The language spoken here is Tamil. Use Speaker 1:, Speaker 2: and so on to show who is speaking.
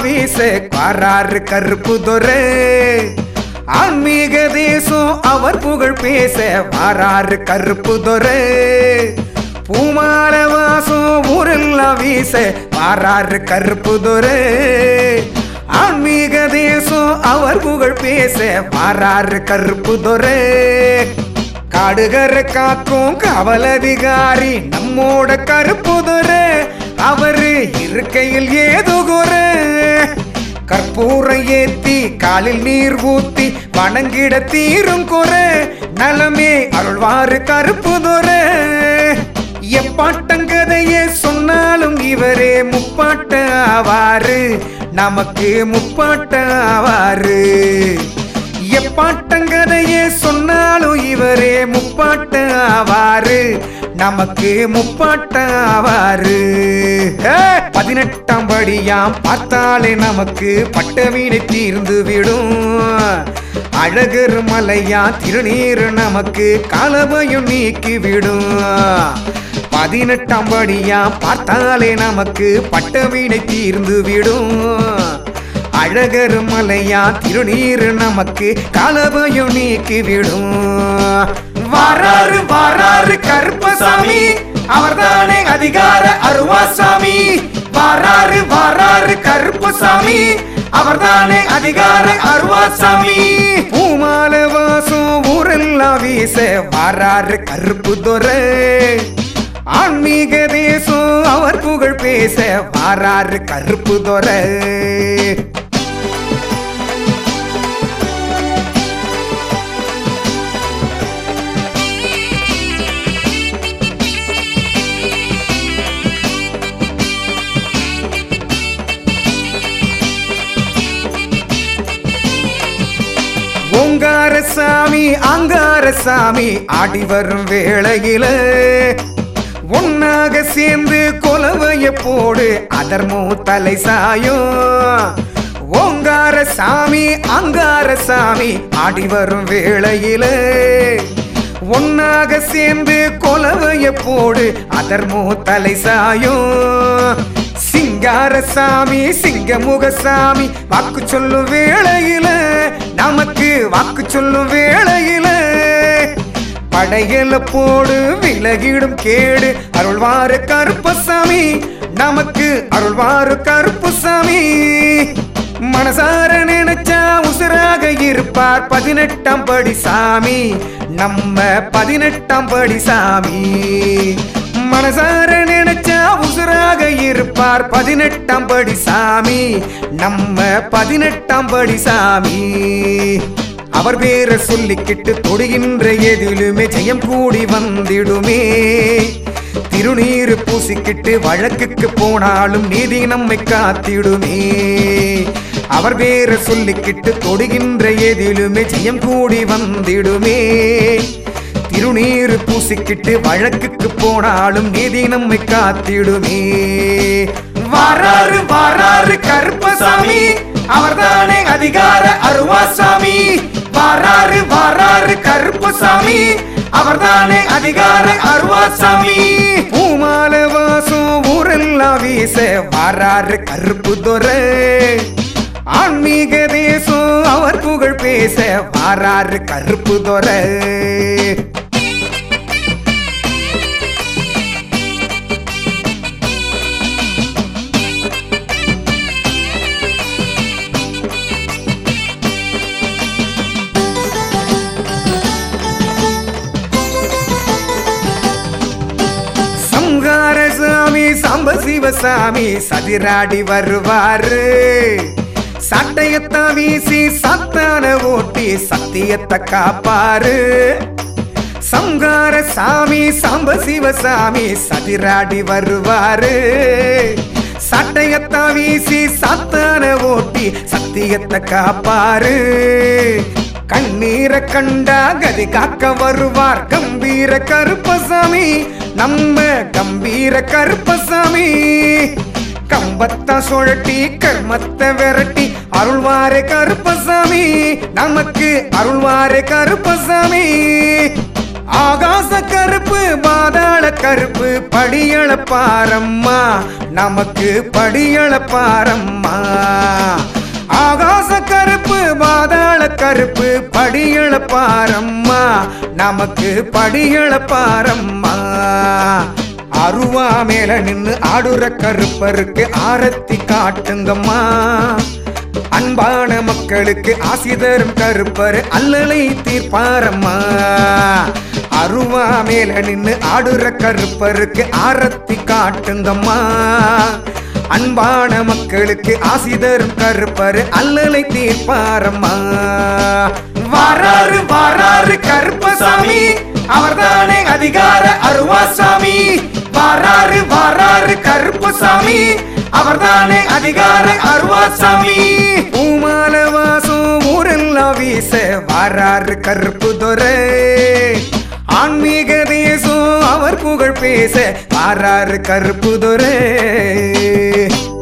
Speaker 1: வீச பாராறு கருப்பு துரை ஆன்மீக தேசம் அவர் புகழ் பேச வாராறு கருப்பு துரை பூமால வாசம் ஊரெல்லாம் வீச வாராறு கருப்பு துரை ஆன்மீக தேசம் அவர் புகழ் பேச வாராறு கருப்பு துரை காடுகர காக்கும் காவலதிகாரி நம்மோட கருப்புதுரை அவரு இருக்கையில் ஏதோ குறை கற்பூரம் ஏத்தி காலில் நீர் ஊத்தி வணங்கிட தீரும் குறை நலமே அருள்வாரு கருப்புதுரை எப்பாட்டங்கதையே சொன்னாலும் இவரே முப்பாட்ட ஆவாரு நமக்கு முப்பாட்ட ஆவாரு எப்பாட்டங்கதையே சொன்னாலும் இவரே முப்பாட்ட ஆவாரு நமக்கு முப்பாட்ட ஆவாரு ஏ, பதினெட்டாம் படியாம் பார்த்தாலே நமக்கு பட்டவீனை தீர்ந்து விடும் அழகர் மலையா திருநீர் நமக்கு காலபயம் நீக்கி விடும் பதினெட்டாம் படியா பார்த்தாலே நமக்கு பட்டவீனை தீர்ந்து விடும் அழகர் மலையா திருநீர் நமக்கு காலபயம் நீக்கி விடும் வாராரு வாராரு கருப்பசாமி அவர்தானே அதிகார அருவாசாமி வாராரு வாராரு கருப்பசாமி அவர்தானே அதிகார அருவாசாமி பூமால வாசம் ஊரெல்லாம் வீச வாராரு கருப்பு துரை ஆன்மீக தேசம் அவர் புகழ் பேச வாராரு கருப்பு துரை ஓங்கார சாமி அங்கார சாமி ஆடி வரும் வேளையில ஒன்னாக சேர்ந்து கொலவைய போடு அதர்மோ தலை சாயும் ஓங்கார சாமி அங்கார சாமி ஆடி வரும் வேளையில ஒன்னாக சேர்ந்து கொலவைய போடு அதர்மோ தலை சாயும் சிங்கார சாமி சிங்கமுக சாமி வாக்கு சொல்லும் வேளையில நமக்கு வாக்கு சொல்லும் வேளையில படையல போடு விலகிடும் கேடு அருள்வாரு கருப்பசாமி நமக்கு அருள்வாரு கருப்புசாமி மனசார நினைச்சா உசுராக இருப்பார் பதினெட்டாம் படி சாமி நம்ம பதினெட்டாம் படி சாமி மனசார நினைச்சா உசுராக இருப்பார் பதினெட்டாம் படி சாமி நம்ம பதினெட்டாம் படி சாமி அவர் பேரை சொல்லிக்கிட்டு தொடுகின்ற எதிலுமே ஜெயம் கூடி வந்திடுமே திருநீரு பூசிக்கிட்டு வழக்குக்கு போனாலும் நீதி நம்மை காத்திடுமே அவர் பேரை சொல்லிக்கிட்டு தொடுகின்ற எதிலுமே ஜெயம் கூடி வந்திடுமே திருநீரு பூசிக்கிட்டு வழக்குக்கு போனாலும் நீதி நம்மை காத்திடுமே வாராரு வாராரு கருப்பசாமி அவர்தானே அதிகார அருவாசாமி வாராரு வாராரு கருப்பசாமி அவர்தானே அதிகார அருவாசாமி பூமால வாசம் ஊரெல்லாம் வீச வாராரு கருப்பு துரை ஆன்மீக தேசம் அவர் புகழ் பேச வாராரு கருப்பு துரை சம்ஹார சாமி சாம்ப சிவசாமி சதிராடி வருவாரு சட்டையத்தான் வீசி சத்தான ஓட்டி சத்தியத்தை காப்பாரு சம்ஹார சாமி சாம்ப சிவசாமி சதிராடி வருவாரு சட்டையத்தான் வீசி சத்தான ஓட்டி சத்தியத்தை காப்பாரு கண்ணீரை கண்டா கதி காக்க வருவார் கம்பீர கருப்பசாமி நம்ம கம்பீர கருப்பசாமி கம்பத்தா சுழட்டி கர்மத்தை விரட்டி அருள்வாரே கருப்பசாமி நமக்கு அருள்வாரே கருப்பசாமி ஆகாச கருப்பு பாதாள கருப்பு படியள பாரம்மா நமக்கு படியள பாரம்மா ஆகாச கருப்பு பாதாள கருப்பு படியள பாரம்மா நமக்கு படியள பாரம்மா அருவா மேல நின்னு ஆடுற கருப்பருக்கு ஆரத்தி காட்டுங்கம்மா அன்பான மக்களுக்கு ஆசி தரும் கருப்பர் அல்லலை தீர்ப்பாரம்மா அருவா மேல நின்னு ஆடுற கருப்பருக்கு ஆரத்தி காட்டுங்கம்மா அன்பான மக்களுக்கு ஆசி தரும் கருப்பர் அல்லலை தீர்ப்பாரம்மா வாராரு வாராரு கருப்பசாமி அவர்தானே அதிகார அருவாசாமி வாராரு வாராரு கருப்பசாமி அவர்தானே அதிகார அருவாசாமி பூமால வாசம் ஊரெல்லாம் வீச வாராரு கருப்பு துரை ஆன்மீக தேசம் அவர் புகழ் பேச வாராரு கருப்பு துரை